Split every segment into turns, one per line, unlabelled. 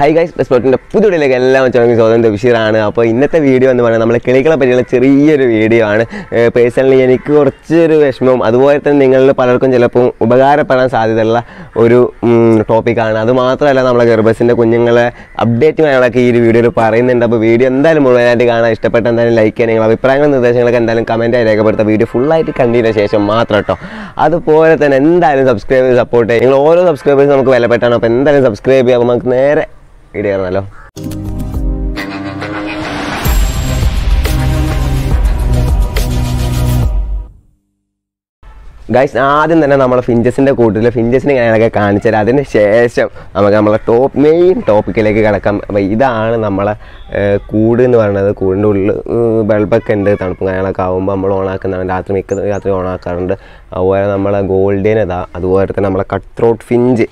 high guys റെസ്പോർട്ടിൻ്റെ പുതിയ വീഡിയോയിലേക്ക് എല്ലാം ചോദിക്കും സ്വതന്ത്ര ബഷീറാണ് അപ്പോൾ ഇന്നത്തെ വീഡിയോ എന്ന് പറയുന്നത് നമ്മളെ കിളികളെ പറ്റിയുള്ള ചെറിയൊരു വീഡിയോ ആണ് പേഴ്സണലി എനിക്ക് കുറച്ചൊരു വിഷമവും അതുപോലെ തന്നെ നിങ്ങളിൽ പലർക്കും ചിലപ്പോൾ ഉപകാരപ്പെടാൻ സാധ്യതയുള്ള ഒരു ടോപ്പിക്കാണ് അത് മാത്രമല്ല നമ്മളെ ഗർഭസിൻ്റെ കുഞ്ഞുങ്ങളെ അപ്ഡേറ്റ് കാര്യങ്ങളൊക്കെ ഈ ഒരു വീഡിയോയിൽ പറയുന്നുണ്ട് അപ്പോൾ വീഡിയോ എന്തായാലും മുഴുവനായിട്ട് കാണാൻ ഇഷ്ടപ്പെട്ട എന്തായാലും ലൈക്ക് ചെയ്യാൻ നിങ്ങൾ അഭിപ്രായങ്ങളും നിർദ്ദേശങ്ങളൊക്കെ എന്തായാലും കമൻറ്റായി രേഖപ്പെടുത്തുക വീഡിയോ ഫുള്ളായിട്ട് കണ്ടതിന് ശേഷം മാത്രം കേട്ടോ അതുപോലെ തന്നെ എന്തായാലും സബ്സ്ക്രൈബ് ചെയ്ത് സപ്പോർട്ട് ചെയ്യുക നിങ്ങൾ ഓരോ സബ്സ്ക്രൈബേഴ്സ് നമുക്ക് വിലപ്പെട്ടാണ് അപ്പോൾ എന്തായാലും സബ്സ്ക്രൈബ് ചെയ്യുക അപ്പോൾ നമുക്ക് നേരെ വീഡിയോ കാണാമല്ലോ ഗൈസ് ആദ്യം തന്നെ നമ്മളെ ഫിഞ്ചസിൻ്റെ കൂട്ടിൽ ഫിഞ്ചസിനെ ഞാനൊക്കെ കാണിച്ചു തരാം അതിന് ശേഷം നമുക്ക് നമ്മളെ ടോപ്പ് മെയിൻ ടോപ്പിക്കിലേക്ക് കിടക്കാം അപ്പോൾ ഇതാണ് നമ്മളെ ഏർ, കൂട് എന്ന് പറയുന്നത് കൂടിൻ്റെ ഉള്ളിൽ ബൾബൊക്കെ ഉണ്ട് തണുപ്പും കാര്യങ്ങളൊക്കെ ആകുമ്പോൾ നമ്മൾ ഓണാക്കുന്നതാണ് രാത്രി മിക്ക രാത്രി ഓണാക്കാറുണ്ട് അതുപോലെ നമ്മളെ ഗോൾഡൻ ഇതാ അതുപോലെ തന്നെ നമ്മളെ കട്ട് ത്രോട്ട് ഫിഞ്ച്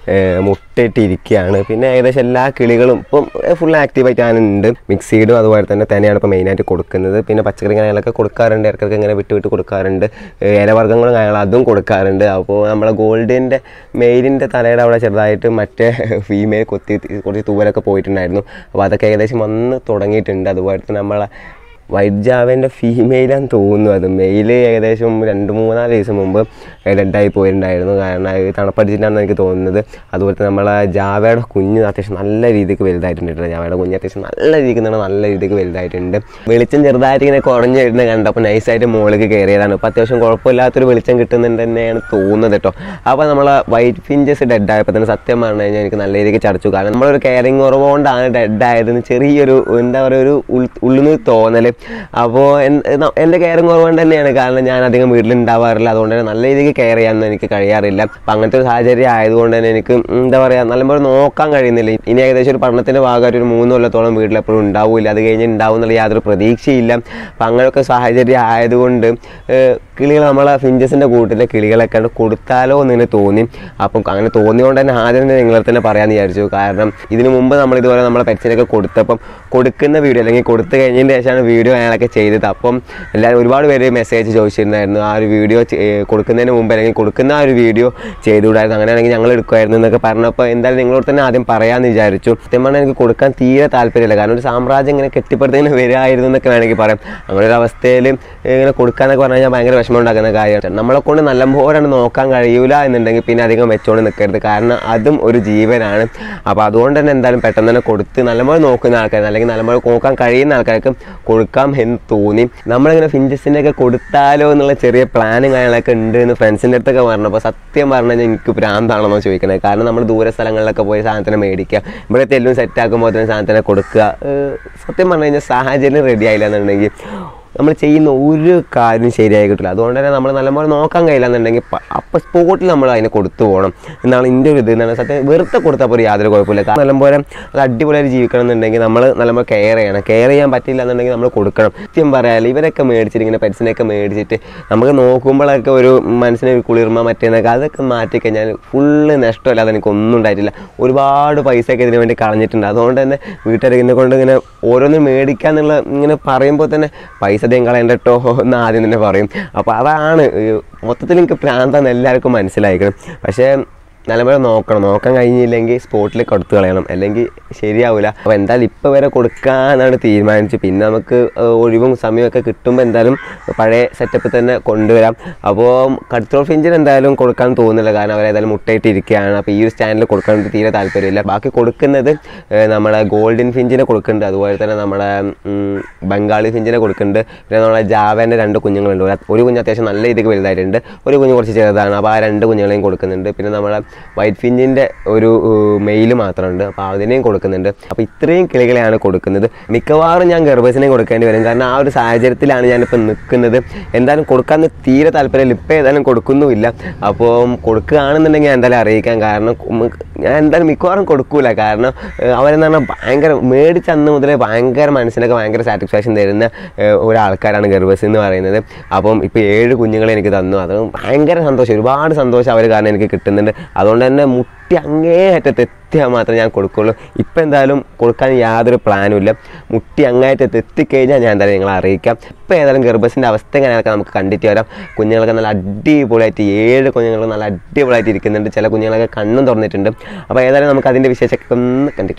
മുട്ടയിട്ടിരിക്കുകയാണ് പിന്നെ ഏകദേശം എല്ലാ കിളികളും ഇപ്പം ഫുൾ ആക്റ്റീവായിട്ട് ഞാനുണ്ട് മിക്സീഡും അതുപോലെ തന്നെ തന്നെയാണ് ഇപ്പോൾ മെയിനായിട്ട് കൊടുക്കുന്നത് പിന്നെ പച്ചക്കറി കാര്യങ്ങളൊക്കെ കൊടുക്കാറുണ്ട് ഇടയ്ക്കൊക്കെ ഇങ്ങനെ വിട്ട് വിട്ട് കൊടുക്കാറുണ്ട് ഏഹ് ഇലവർഗ്ഗങ്ങളും കാര്യങ്ങളും അതും കൊടുക്കാറുണ്ട് അപ്പോൾ നമ്മളെ ഗോൾഡിൻ്റെ മെയിലിൻ്റെ തലയുടെ അവിടെ ചെറുതായിട്ട് മറ്റേ ഫീമെയിൽ കൊത്തി കുറച്ച് തൂവലൊക്കെ പോയിട്ടുണ്ടായിരുന്നു അപ്പോൾ അതൊക്കെ ഏകദേശം വന്ന് തുടങ്ങിയിട്ടുണ്ട് അതുപോലെ തന്നെ നമ്മളെ വൈറ്റ് ജാവേൻ്റെ ഫീമെയിലാന്ന് തോന്നുന്നു അത് മെയിൽ ഏകദേശം രണ്ട് മൂന്നാല് ദിവസം മുമ്പ് ഡെഡായി പോയിട്ടുണ്ടായിരുന്നു കാരണം അത് തണുപ്പടിച്ചിട്ടാണെന്ന് എനിക്ക് തോന്നുന്നത് അതുപോലെ തന്നെ നമ്മളെ ജാവയുടെ കുഞ്ഞ് അത്യാവശ്യം നല്ല രീതിക്ക് വലുതായിട്ടുണ്ട് കേട്ടോ ജാവയുടെ കുഞ്ഞ് അത്യാവശ്യം നല്ല രീതിക്ക് തന്നെ നല്ല രീതിക്ക് വലുതായിട്ടുണ്ട് വെളിച്ചം ചെറുതായിട്ട് ഇങ്ങനെ കുറഞ്ഞു വരുന്നത് കണ്ടപ്പോൾ നൈസായിട്ട് മുകളിലേക്ക് കയറിയതാണ് ഇപ്പോൾ അത്യാവശ്യം കുഴപ്പമില്ലാത്തൊരു വെളിച്ചം കിട്ടുന്നുണ്ട് തന്നെയാണ് തോന്നുന്നത് കേട്ടോ അപ്പോൾ നമ്മളെ വൈറ്റ് ഫിഞ്ചസ് ഡെഡായപ്പോൾ തന്നെ സത്യം പറഞ്ഞു കഴിഞ്ഞാൽ എനിക്ക് നല്ല രീതിക്ക് ചടച്ചു കാരണം നമ്മളൊരു കെയറിങ് കുറവുകൊണ്ടാണ് ഡെഡായതെന്ന് ചെറിയൊരു എന്താ പറയുക ഒരു ഉൾ ഉള്ളിൽ നിന്ന് തോന്നൽ അപ്പോൾ എൻ്റെ കെയറിങ് കുറവുകൊണ്ട് തന്നെയാണ് കാരണം ഞാൻ അധികം വീട്ടിൽ ഉണ്ടാവാറില്ല അതുകൊണ്ട് തന്നെ നല്ല രീതിക്ക് കെയർ ചെയ്യാനൊന്നും എനിക്ക് കഴിയാറില്ല അപ്പം അങ്ങനത്തെ ഒരു സാഹചര്യം ആയതുകൊണ്ട് തന്നെ എനിക്ക് എന്താ പറയുക നല്ലപോലെ നോക്കാൻ കഴിയുന്നില്ല ഇനി ഏകദേശം ഒരു പഠനത്തിൻ്റെ ഭാഗമായിട്ട് ഒരു മൂന്ന് കൊല്ലത്തോളം വീട്ടിൽ എപ്പോഴും ഉണ്ടാവില്ല അത് കഴിഞ്ഞ് ഉണ്ടാവും എന്നുള്ള യാതൊരു പ്രതീക്ഷയില്ല അപ്പം അങ്ങനെയൊക്കെ സാഹചര്യം ആയതുകൊണ്ട് കിളികൾ നമ്മളെ ഫിഞ്ചസിൻ്റെ കൂട്ടിലെ കിളികളെ കണ്ട് കൊടുത്താലോ എന്നിങ്ങനെ തോന്നി അപ്പം അങ്ങനെ തോന്നിയോണ്ട് തന്നെ ആദ്യം തന്നെ നിങ്ങളെ തന്നെ പറയാമെന്ന് വിചാരിച്ചു കാരണം ഇതിനു മുമ്പ് നമ്മൾ ഇതുപോലെ നമ്മളെ പെറ്റ്സിനൊക്കെ കൊടുത്തപ്പം കൊടുക്കുന്ന വീഡിയോ അല്ലെങ്കിൽ കൊടുത്തു കഴിഞ്ഞതിന് ശേഷമാണ് വീഡിയോ അയാളൊക്കെ ചെയ്തത് അപ്പം എല്ലാവരും ഒരുപാട് പേര് മെസ്സേജ് ചോദിച്ചിരുന്നായിരുന്നു ആ ഒരു വീഡിയോ കൊടുക്കുന്നതിന് മുമ്പ് അല്ലെങ്കിൽ കൊടുക്കുന്ന ആ ഒരു വീഡിയോ ചെയ്തുകൂടായിരുന്നു അങ്ങനെയാണെങ്കിൽ ഞങ്ങൾ എടുക്കുമായിരുന്നു എന്നൊക്കെ പറഞ്ഞപ്പോൾ എന്തായാലും നിങ്ങളോട് തന്നെ ആദ്യം പറയാമെന്ന് വിചാരിച്ചു സത്യം പറഞ്ഞാൽ എനിക്ക് കൊടുക്കാൻ തീരെ താല്പര്യമില്ല കാരണം ഒരു സാമ്രാജ്യം ഇങ്ങനെ കെട്ടിപ്പടുത്തതിന് വരികയായിരുന്നു എന്നൊക്കെ വേണമെങ്കിൽ പറയാം അങ്ങനെ ഒരു അവസ്ഥയിൽ ഇങ്ങനെ കൊടുക്കാന്നൊക്കെ പറഞ്ഞു കഴിഞ്ഞാൽ ഭയങ്കര വിഷമം ഉണ്ടാക്കുന്ന കാര്യമാണ് നമ്മളെ കൊണ്ട് നല്ലപോലെയാണ് നോക്കാൻ കഴിയൂല എന്നുണ്ടെങ്കിൽ പിന്നെ അധികം വെച്ചോണ്ട് നിൽക്കരുത് കാരണം അതും ഒരു ജീവനാണ് അപ്പോൾ അതുകൊണ്ട് തന്നെ എന്തായാലും പെട്ടെന്ന് തന്നെ കൊടുത്ത് നല്ലപോലെ നോക്കുന്ന ആൾക്കാർ അല്ലെങ്കിൽ നല്ലപോലെ നോക്കാൻ കഴിയുന്ന ആൾക്കാർക്ക് കൊടുക്കാം എന്ന് തോന്നി നമ്മളിങ്ങനെ ഫിഞ്ചസിൻ്റെ ഒക്കെ കൊടുത്താലോ എന്നുള്ള ചെറിയ പ്ലാനും കാര്യങ്ങളൊക്കെ ഉണ്ട് എന്ന് ഫ്രണ്ട്സിൻ്റെ അടുത്തൊക്കെ പറഞ്ഞപ്പോൾ സത്യം പറഞ്ഞു കഴിഞ്ഞാൽ എനിക്ക് ഭ്രാന്താണെന്നോ ചോദിക്കണത് കാരണം നമ്മൾ ദൂര സ്ഥലങ്ങളിലൊക്കെ പോയി സാധനത്തിന് മേടിക്കുക ഇവിടെ തെല്ലും സെറ്റ് ആക്കുമ്പോൾ തന്നെ സാധനത്തിനെ കൊടുക്കുക ഏഹ് സത്യം പറഞ്ഞു കഴിഞ്ഞാൽ സാഹചര്യം റെഡി ആയില്ല എന്നുണ്ടെങ്കിൽ നമ്മൾ ചെയ്യുന്ന ഒരു കാര്യം ശരിയായി കിട്ടില്ല അതുകൊണ്ട് തന്നെ നമ്മൾ നല്ലപോലെ നോക്കാൻ കഴിയില്ല എന്നുണ്ടെങ്കിൽ അപ്പം സ്പോട്ടിൽ നമ്മൾ അതിനെ കൊടുത്തു പോകണം എന്നാണ് എൻ്റെ ഒരു ഇത് എന്നാണ് സത്യം വെറുതെ കൊടുത്താൽ പോലും യാതൊരു കുഴപ്പമില്ല കാരണം നല്ലപോലെ അത് അടിപൊളിയായിട്ട് ജീവിക്കണം എന്നുണ്ടെങ്കിൽ നമ്മൾ നല്ലപോലെ കെയർ ചെയ്യണം കെയർ ചെയ്യാൻ പറ്റില്ല എന്നുണ്ടെങ്കിൽ നമ്മൾ കൊടുക്കണം സത്യം പറയാമല്ലോ ഇവരൊക്കെ മേടിച്ചിട്ട് ഇങ്ങനെ പെറ്റ്സിനെയൊക്കെ മേടിച്ചിട്ട് നമുക്ക് നോക്കുമ്പോഴൊക്കെ ഒരു മനസ്സിന് ഒരു കുളിർമ മറ്റേന്നൊക്കെ അതൊക്കെ മാറ്റിക്കഴിഞ്ഞാൽ ഫുള്ള് നഷ്ടമില്ലാതെ എനിക്ക് ഒന്നും ഉണ്ടായിട്ടില്ല ഒരുപാട് പൈസയൊക്കെ ഇതിനു വേണ്ടി കളഞ്ഞിട്ടുണ്ട് അതുകൊണ്ട് തന്നെ വീട്ടുകാർ ഇതിനെ കൊണ്ട് ഇങ്ങനെ ഓരോന്നും മേടിക്കാന്നുള്ള ഇങ്ങനെ പറയുമ്പോൾ തന്നെ പൈസ അധികം കളയണ്ട കേട്ടോ എന്ന് ആദ്യം തന്നെ പറയും അപ്പോൾ അതാണ് ഈ മൊത്തത്തിൽ എനിക്ക് പ്രാന്താന്ന് എല്ലാവർക്കും മനസ്സിലായിക്കണം പക്ഷേ നല്ലപോലെ നോക്കണം നോക്കാൻ കഴിഞ്ഞില്ലെങ്കിൽ സ്പോട്ടിൽ കൊടുത്തു കളയണം അല്ലെങ്കിൽ ശരിയാവില്ല അപ്പോൾ എന്തായാലും ഇപ്പോൾ വരെ കൊടുക്കാന്നാണ് തീരുമാനിച്ചു പിന്നെ നമുക്ക് ഏഹ്, ഒഴിവും സമയമൊക്കെ കിട്ടുമ്പോൾ എന്തായാലും പഴയ സെറ്റപ്പിൽ തന്നെ കൊണ്ടുവരാം അപ്പോൾ കടുത്തോൾ ഫിഞ്ചിന് എന്തായാലും കൊടുക്കാൻ തോന്നുന്നില്ല കാരണം അവരേതായാലും മുട്ടയിട്ട് ഇരിക്കുകയാണ് അപ്പോൾ ഈ ഒരു സ്റ്റാൻഡിൽ കൊടുക്കാൻ എനിക്ക് തീരെ താല്പര്യമില്ല ബാക്കി കൊടുക്കുന്നത് ഏഹ്, നമ്മുടെ ഗോൾഡൻ ഫിഞ്ചിനെ കൊടുക്കുന്നുണ്ട് അതുപോലെ തന്നെ നമ്മുടെ ഉം, ബംഗാളി ഫിഞ്ചിനെ കൊടുക്കുന്നുണ്ട് പിന്നെ നമ്മുടെ ജാവേൻ്റെ രണ്ട് കുഞ്ഞുങ്ങളുണ്ട് ഒരു- ഒരു കുഞ്ഞ് അത്യാവശ്യം നല്ല രീതിക്ക് വലുതായിട്ടുണ്ട് ഒരു കുഞ്ഞ് കുറച്ച് ചെറുതാണ് അപ്പോൾ ആ രണ്ട് കുഞ്ഞുങ്ങളെയും കൊടുക്കുന്നുണ്ട് പിന്നെ നമ്മുടെ വൈറ്റ് ഫിഞ്ചിൻ്റെ ഒരു മെയിൽ മാത്രമുണ്ട് അപ്പോൾ അതിനെയും കൊടുക്കുന്നുണ്ട് അപ്പോൾ ഇത്രയും കിളികളെയാണ് കൊടുക്കുന്നത് മിക്കവാറും ഞാൻ ഗർഭസിനെയും കൊടുക്കേണ്ടി വരും കാരണം ആ ഒരു സാഹചര്യത്തിലാണ് ഞാനിപ്പോൾ നിൽക്കുന്നത് എന്തായാലും കൊടുക്കാൻ തീരെ താല്പര്യമില്ല ഇപ്പോൾ ഏതായാലും കൊടുക്കുന്നുമില്ല അപ്പോൾ കൊടുക്കുകയാണെന്നുണ്ടെങ്കിൽ ഞാൻ എന്തായാലും അറിയിക്കാം കാരണം ഉം, ഞാൻ എന്തായാലും മിക്കവാറും കൊടുക്കൂല കാരണം ഏഹ്, അവരെന്ന് പറഞ്ഞാൽ ഭയങ്കര മേടിച്ച അന്ന് മുതലേ ഭയങ്കര മനസ്സിനൊക്കെ ഭയങ്കര സാറ്റിസ്ഫാക്ഷൻ തരുന്ന ഏഹ്, ഒരാൾക്കാരാണ് ഗർഭസ് എന്ന് പറയുന്നത് അപ്പം ഇപ്പോൾ ഏഴ് കുഞ്ഞുങ്ങളെ എനിക്ക് തന്നു അത് ഭയങ്കര സന്തോഷം ഒരുപാട് സന്തോഷം അവർ കാരണം എനിക്ക് കിട്ടുന്നുണ്ട് അതുകൊണ്ട് തന്നെ മുട്ടി അങ്ങേ അറ്റത്ത് എത്തിയാൽ മാത്രമേ ഞാൻ കൊടുക്കുള്ളൂ ഇപ്പം എന്തായാലും കൊടുക്കാൻ യാതൊരു പ്ലാനും ഇല്ല മുട്ടി അങ്ങേറ്റത്ത് എത്തിക്കഴിഞ്ഞാൽ ഞാൻ എന്തായാലും നിങ്ങളെ അറിയിക്കാം ഇപ്പം ഏതായാലും ഗർഭസിൻ്റെ അവസ്ഥ എങ്ങനെയൊക്കെ നമുക്ക് കണ്ടിട്ട് വരാം കുഞ്ഞുങ്ങളൊക്കെ നല്ല അടിപൊളിയായിട്ട് ഏഴ് കുഞ്ഞുങ്ങൾ നല്ല അടിപൊളിയായിട്ട് ഇരിക്കുന്നുണ്ട് ചില കുഞ്ഞുങ്ങളൊക്കെ കണ്ണും തുറന്നിട്ടുണ്ട് അപ്പോൾ ഏതായാലും നമുക്ക് അതിൻ്റെ വിശേഷമൊക്കെ ഒന്ന് കണ്ടിട്ട് വരാം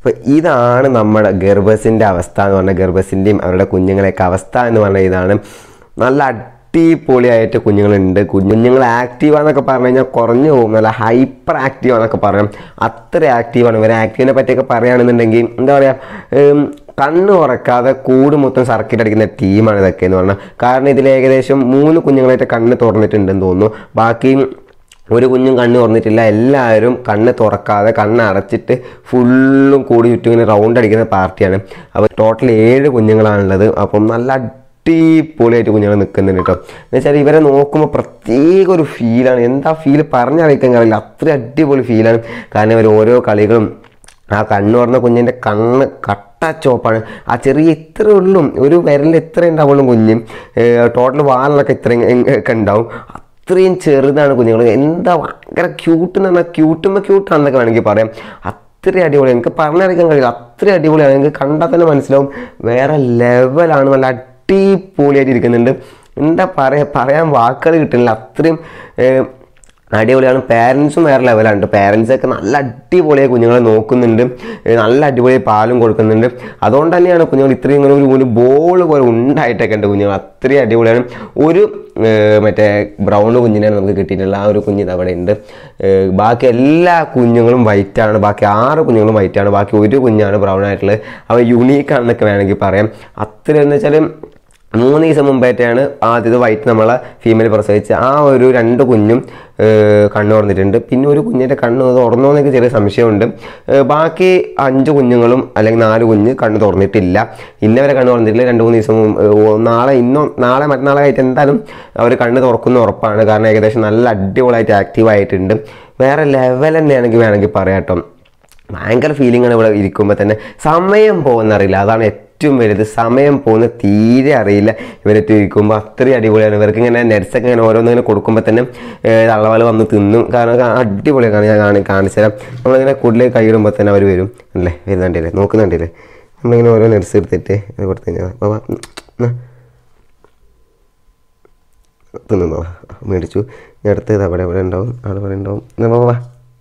അപ്പോൾ ഇതാണ് നമ്മുടെ ഗർഭസിൻ്റെ അവസ്ഥ എന്ന് പറഞ്ഞാൽ ഗർഭസിൻ്റെയും അവരുടെ കുഞ്ഞുങ്ങളെയൊക്കെ അവസ്ഥ എന്ന് പറഞ്ഞാൽ ഇതാണ് നല്ല അടിപൊളിയായിട്ട് കുഞ്ഞുങ്ങളുണ്ട് കുഞ്ഞുങ്ങൾ ആക്റ്റീവാന്നൊക്കെ പറഞ്ഞു കഴിഞ്ഞാൽ കുറഞ്ഞു പോകും നല്ല ഹൈപ്പർ ആക്റ്റീവാന്നൊക്കെ പറയാം അത്ര ആക്റ്റീവാണ് ഇവർ ആക്റ്റീവിനെ പറ്റിയൊക്കെ പറയുകയാണെന്നുണ്ടെങ്കിൽ എന്താ പറയുക കണ്ണ് തുറക്കാതെ കൂട് മൊത്തം സർക്കിറ്റ് അടിക്കുന്ന ടീമാണ് ഇതൊക്കെ എന്ന് പറഞ്ഞാൽ കാരണം ഇതിൽ ഏകദേശം മൂന്ന് കുഞ്ഞുങ്ങളായിട്ട് കണ്ണ് തുറന്നിട്ടുണ്ടെന്ന് തോന്നുന്നു ബാക്കി ഒരു കുഞ്ഞും കണ്ണ് തുറന്നിട്ടില്ല എല്ലാവരും കണ്ണ് തുറക്കാതെ കണ്ണ് അടച്ചിട്ട് ഫുള്ളും കൂടി ചുറ്റും ഇങ്ങനെ റൗണ്ട് അടിക്കുന്ന പാർട്ടിയാണ് അപ്പോൾ ടോട്ടൽ ഏഴ് കുഞ്ഞുങ്ങളാണുള്ളത് അപ്പം നല്ല അടിപൊളിയായിട്ട് കുഞ്ഞുങ്ങൾ നിൽക്കുന്നുണ്ട് കേട്ടോ എന്ന് വെച്ചാൽ ഇവരെ നോക്കുമ്പോൾ പ്രത്യേക ഒരു ഫീലാണ് എന്താ ഫീൽ പറഞ്ഞറിയിക്കാൻ കഴിയില്ല അത്ര അടിപൊളി ഫീലാണ് കാരണം ഇവർ ഓരോ കളികളും ആ കണ്ണ് പറഞ്ഞ കുഞ്ഞിൻ്റെ കണ്ണ് കട്ട ചോപ്പാണ് ആ ചെറിയ ഇത്ര ഉള്ളൂ ഒരു വിരലിൽ ഇത്ര ഉണ്ടാവുള്ളൂ കുഞ്ഞും ടോട്ടൽ വാലിലൊക്കെ ഇത്രയും ഒക്കെ ഉണ്ടാവും അത്രയും ചെറുതാണ് കുഞ്ഞുങ്ങൾ എന്താ ഭയങ്കര ക്യൂട്ട് എന്ന് പറഞ്ഞാൽ ക്യൂട്ടുമ്പോൾ ക്യൂട്ടാണെന്നൊക്കെ വേണമെങ്കിൽ പറയാം അത്ര അടിപൊളിയാണ് എനിക്ക് പറഞ്ഞറിയിക്കാൻ കഴിയില്ല അത്ര അടിപൊളിയാണ് എനിക്ക് കണ്ടാൽ തന്നെ മനസ്സിലാവും വേറെ ലെവലാണ് നല്ല അടിപൊളിയായിട്ട് ഇരിക്കുന്നുണ്ട് എന്താ പറയാ പറയാൻ വാക്കുകൾ കിട്ടുന്നില്ല അത്രയും ഏഹ്, അടിപൊളിയാണ് പാരൻസും വേറെ ലെവലാണ് പാരൻസൊക്കെ നല്ല അടിപൊളിയായി കുഞ്ഞുങ്ങളെ നോക്കുന്നുണ്ട് ഏഹ് നല്ല അടിപൊളി പാലും കൊടുക്കുന്നുണ്ട് അതുകൊണ്ട് തന്നെയാണ് കുഞ്ഞുങ്ങൾ ഇത്രയും ഇങ്ങനെ ഒരു ഒരു ബോൾ പോലെ ഉണ്ടായിട്ടൊക്കെ ഉണ്ട് കുഞ്ഞുങ്ങൾ അത്രയും അടിപൊളിയാണ് ഒരു ഏഹ് മറ്റേ ബ്രൗൺ കുഞ്ഞിനെയാണ് നമുക്ക് കിട്ടിയിട്ടുള്ള ആ ഒരു കുഞ്ഞിന് അവിടെ ഉണ്ട് ഏഹ് ബാക്കി എല്ലാ കുഞ്ഞുങ്ങളും white ആണ് ബാക്കി ആറ് കുഞ്ഞുങ്ങളും white ആണ് ബാക്കി ഒരു കുഞ്ഞാണ് ബ്രൗൺ ആയിട്ടുള്ളത് അവ യുണീക്ക് ആണെന്നൊക്കെ വേണമെങ്കിൽ പറയാം അത്ര എന്ന് വെച്ചാൽ മൂന്ന് ദിവസം മുമ്പായിട്ടാണ് ആദ്യത്തെ വൈറ്റ് നമ്മളെ ഫീമെയിൽ പ്രസവിച്ച് ആ ഒരു രണ്ട് കുഞ്ഞും ഏഹ്, കണ്ണ് തുറന്നിട്ടുണ്ട് പിന്നെ ഒരു കുഞ്ഞിൻ്റെ കണ്ണ് തുറന്നോ എന്നൊക്കെ ചെറിയ സംശയമുണ്ട് ഏഹ്, ബാക്കി അഞ്ച് കുഞ്ഞുങ്ങളും അല്ലെങ്കിൽ നാല് കുഞ്ഞ് കണ്ണ് തുറന്നിട്ടില്ല ഇന്നവരെ കണ്ണ് തുറന്നിട്ടില്ല രണ്ട് മൂന്ന് ദിവസം മുമ്പ് ഏഹ്, ഓ, നാളെ ഇന്നോ നാളെ മറ്റന്നാളെ ആയിട്ട് എന്തായാലും അവർ കണ്ണ് തുറക്കുന്ന ഉറപ്പാണ് കാരണം ഏകദേശം നല്ല അടിപൊളിയായിട്ട് ആക്റ്റീവ് ആയിട്ടുണ്ട് വേറെ ലെവൽ തന്നെയാണെങ്കിൽ വേണമെങ്കിൽ പറയാം കേട്ടോ ഭയങ്കര ഫീലിംഗ് ആണ് ഇവിടെ ഇരിക്കുമ്പോൾ തന്നെ സമയം പോകുന്നറിയില്ല അതാണ് ഏറ്റവും വലുത് സമയം പോകുന്ന തീരെ അറിയില്ല ഇവരൊക്കെ ഇരിക്കുമ്പോൾ അത്രയും അടിപൊളിയാണ് ഇവർക്ക് ഇങ്ങനെ നെറ്റ്സൊക്കെ ഇങ്ങനെ ഓരോന്നിങ്ങനെ കൊടുക്കുമ്പോൾ തന്നെ തള്ളവാൾ വന്ന് തിന്നും കാരണം കാ- അടിപൊളിയാണ് ഞാൻ കാണി കാണിച്ചു തരാം നമ്മളിങ്ങനെ കൂടുതലേക്ക് കൈയിടുമ്പോൾ തന്നെ അവർ വരും അല്ലേ വരുന്നുണ്ടല്ലേ നോക്കുന്നുണ്ടല്ലേ നമ്മളിങ്ങനെ ഓരോ നെറ്റ്സ് എടുത്തിട്ട് ഇത് കൊടുത്തു കഴിഞ്ഞാൽ ബാബാ ഉം, ഉം, തിന്നോ മേടിച്ചു ഞാൻ അടുത്തത് അവിടെ അവിടെ ഉണ്ടാവും അവിടെ അവിടെ ഉണ്ടാവും എന്നാ ബാബാ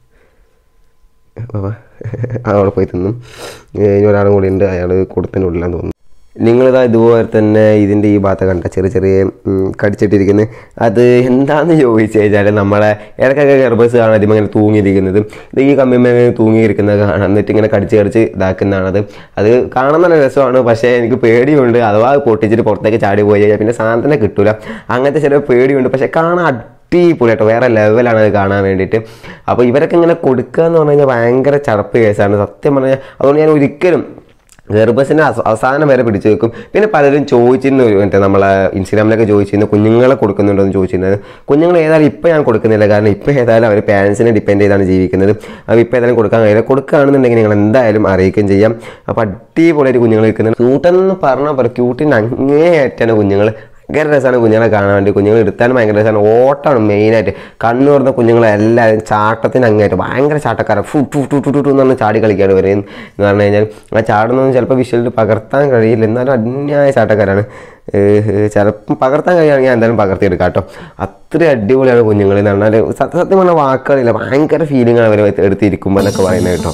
ബാബാ അവിടെ പോയി തിന്നും ഏ, ഇനി ഒരാളും കൂടി ഉണ്ട് അയാൾ കൊടുത്തതിനുള്ളിലാന്ന് തോന്നുന്നു നിങ്ങളിതാ ഇതുപോലെ തന്നെ ഇതിൻ്റെ ഈ ഭാഗത്ത് കണ്ട ചെറിയ ചെറിയ ഉം, കടിച്ചിട്ടിരിക്കുന്നത് അത് എന്താണെന്ന് ചോദിച്ചു കഴിഞ്ഞാൽ നമ്മളെ ഇടയ്ക്കൊക്കെ ഗർഭസ് കാണാൻ ഇതിമ ഇങ്ങനെ തൂങ്ങിയിരിക്കുന്നത് ഇത് ഈ കമ്പിമേ തൂങ്ങിയിരിക്കുന്നത് കാണാം എന്നിട്ട് ഇങ്ങനെ കടിച്ച് കടിച്ച് ഇതാക്കുന്നതാണത് അത് കാണാൻ നല്ല രസമാണ് പക്ഷേ എനിക്ക് പേടിയുണ്ട് അഥവാ പൊട്ടിച്ചിട്ട് പുറത്തേക്ക് ചാടി പോയി കഴിഞ്ഞാൽ പിന്നെ സാധനം കിട്ടൂല അങ്ങനത്തെ ചില പേടിയുണ്ട് പക്ഷേ കാണാൻ അടിപൊളിയാട്ടോ വേറെ ലെവലാണ് അത് കാണാൻ വേണ്ടിയിട്ട് അപ്പോൾ ഇവരൊക്കെ ഇങ്ങനെ കൊടുക്കുക എന്ന് പറഞ്ഞു കഴിഞ്ഞാൽ ഭയങ്കര ചടപ്പ് കേസാണ് സത്യം പറഞ്ഞാൽ അതുകൊണ്ട് ഞാൻ ഒരിക്കലും ഗർഭസിനെ അവസ- അവസാനം വരെ പിടിച്ചു വെക്കും പിന്നെ പലരും ചോദിച്ചിരുന്നു മറ്റേ നമ്മളെ ഇൻസ്റ്റാഗ്രാമിലൊക്കെ ചോദിച്ചിരുന്നു കുഞ്ഞുങ്ങളെ കൊടുക്കുന്നുണ്ടോ എന്ന് ചോദിച്ചിരുന്നത് കുഞ്ഞുങ്ങൾ ഏതായാലും ഇപ്പം ഞാൻ കൊടുക്കുന്നില്ല കാരണം ഇപ്പം ഏതായാലും അവർ പാരൻസിനെ ഡിപ്പെൻഡ് ചെയ്താണ് ജീവിക്കുന്നത് അപ്പോൾ ഇപ്പം ഏതായാലും കൊടുക്കാൻ കഴിയില്ല കൊടുക്കുകയാണെന്നുണ്ടെങ്കിൽ നിങ്ങൾ എന്തായാലും അറിയിക്കുകയും ചെയ്യാം അപ്പോൾ അടിപൊളിയായിട്ട് കുഞ്ഞുങ്ങൾ നിൽക്കുന്നുണ്ട് ക്യൂട്ടെന്ന് പറഞ്ഞാൽ പറയും ക്യൂട്ടിന് അങ്ങേയറ്റാണ് കുഞ്ഞുങ്ങൾ ഭയങ്കര രസമാണ് കുഞ്ഞുങ്ങളെ കാണാൻ വേണ്ടി കുഞ്ഞുങ്ങൾ എടുത്താലും ഭയങ്കര രസമാണ് ഓട്ടമാണ് മെയിനായിട്ട് കണ്ണു തുറന്ന കുഞ്ഞുങ്ങളെ എല്ലാവരും ചാട്ടത്തിന് അങ്ങേറ്റ് ഭയങ്കര ചാട്ടക്കാരൻ ഫു ടു ടു ടു ടു എന്ന് പറഞ്ഞ് ചാടി കളിക്കുകയാണ് ഇവർ എന്ന് പറഞ്ഞു കഴിഞ്ഞാൽ ആ ചാടുന്നൊന്നും ചിലപ്പോൾ വിഷ്വലിൽ പകർത്താൻ കഴിയില്ല എന്നാലും അന്യായ ചാട്ടക്കാരാണ് ചിലപ്പം പകർത്താൻ കഴിയുകയാണെങ്കിൽ ഞാൻ എന്തായാലും പകർത്തിയെടുക്കാം കേട്ടോ അത്ര അടിപൊളിയാണ് കുഞ്ഞുങ്ങൾ എന്ന് പറഞ്ഞാൽ സത്യം സത്യം പറഞ്ഞ വാക്കുകളില്ല ഭയങ്കര ഫീലിംഗാണ് അവർ എടുത്തിരിക്കുമ്പോൾ എന്നൊക്കെ പറയുന്നത് കേട്ടോ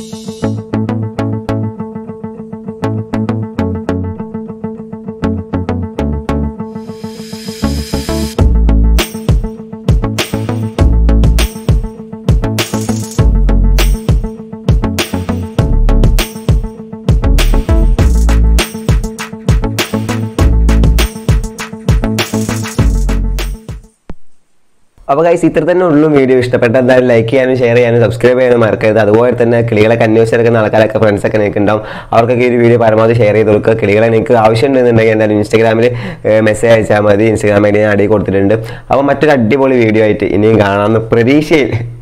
അപ്പോൾ ഗൈസ് ഇത്ര തന്നെ ഉള്ളൂ വീഡിയോ ഇഷ്ടപ്പെട്ട എന്തായാലും ലൈക്ക് ചെയ്യാനും ഷെയർ ചെയ്യാനും സബ്സ്ക്രൈബ് ചെയ്യാനും മറക്കരുത് അതുപോലെ തന്നെ കിളികളൊക്കെ അന്വേഷിച്ചെടുക്കുന്ന ആൾക്കാരൊക്കെ ഫ്രണ്ട്സൊക്കെ നിങ്ങൾക്ക് ഉണ്ടാവും അവർക്കൊക്കെ ഈ ഒരു വീഡിയോ പരമാവധി ഷെയർ ചെയ്ത് കൊടുക്കുക കിളികളെ നിങ്ങൾക്ക് ആവശ്യമുണ്ടെന്നുണ്ടെങ്കിൽ എന്തായാലും ഇൻസ്റ്റാഗ്രാമിൽ മെസ്സേജ് അയച്ചാൽ മതി ഇൻസ്റ്റാഗ്രാം ഐ ഡി ഞാൻ അടി കൊടുത്തിട്ടുണ്ട് അപ്പോൾ മറ്റൊരു അടിപൊളി വീഡിയോ ആയിട്ട് ഇനിയും കാണാമെന്ന് പ്രതീക്ഷയിൽ